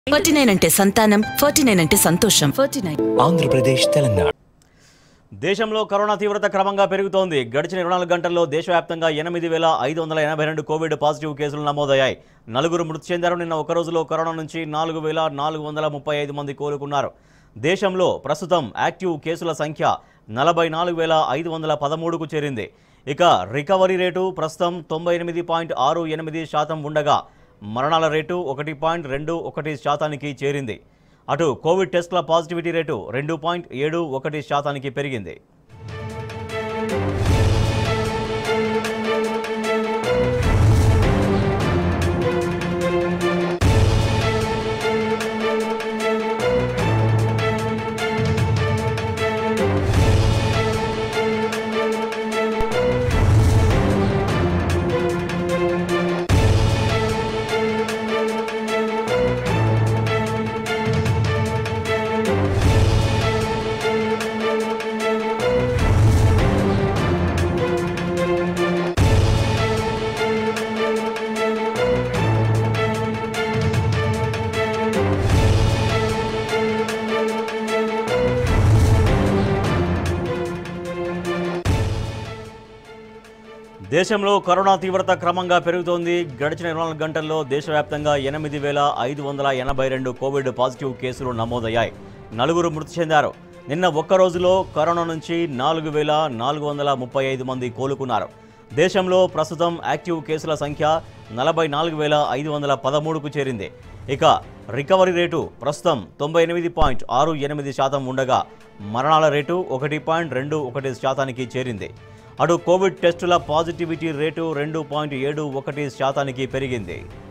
forty nine అంటే సంతానం forty nine అంటే సంతోషం ఫార్టీ నైన్ ఆంధ్రప్రదేశ్ తెలంగాణ దేశంలో కరోనా తీవ్రత క్రమంగా పెరుగుతోంది గడిచిన ఇరవై నాలుగు గంటల్లో దేశవ్యాప్తంగా ఎనిమిది వేల ఐదు వందల ఎనభై రెండు కోవిడ్ పాజిటివ్ కేసులు నమోదయ్యాయి నలుగురు మృతి చెందారు నిన్న ఒక రోజులో కరోనా నుంచి నాలుగు వేల నాలుగు వందల ముప్పై ఐదు మంది కోలుకున్నారు దేశంలో ప్రస్తుతం యాక్టివ్ కేసుల సంఖ్య నలభై నాలుగు వేల ఐదు వందల పదమూడుకు చేరింది ఇక రికవరీ రేటు ప్రస్తుతం తొంభై ఎనిమిది పాయింట్ ఆరు ఎనిమిది శాతం ఉండగా మరణాల రేటు ఒకటి పాయింట్ రెండు ఒకటి శాతానికి చేరింది అటు కోవిడ్ టెస్టుల పాజిటివిటీ రేటు రెండు పాయింట్ ఏడు ఒకటి శాతానికి పెరిగింది దేశంలో కరోనా తీవ్రత క్రమంగా పెరుగుతోంది గడిచిన ఇరవై నాలుగు గంటల్లో దేశవ్యాప్తంగా ఎనిమిది వేల ఐదు వందల ఎనభై రెండు కోవిడ్ పాజిటివ్ కేసులు నమోదయ్యాయి నలుగురు మృతి చెందారు నిన్న ఒక్క రోజులో కరోనా నుంచి నాలుగు వేల నాలుగు వందల ముప్పై ఐదు మంది కోలుకున్నారు దేశంలో ప్రస్తుతం యాక్టివ్ కేసుల సంఖ్య నలభై నాలుగు వేల ఐదు వందల పదమూడుకు చేరింది ఇక రికవరీ రేటు ప్రస్తుతం తొంభై ఎనిమిది పాయింట్ ఆరు ఎనిమిది శాతం ఉండగా మరణాల రేటు ఒకటి పాయింట్ రెండు ఒకటి శాతానికి చేరింది అటు కోవిడ్ టెస్టుల పాజిటివిటీ రేటు రెండు పాయింట్ ఏడు ఒకటి శాతానికి పెరిగింది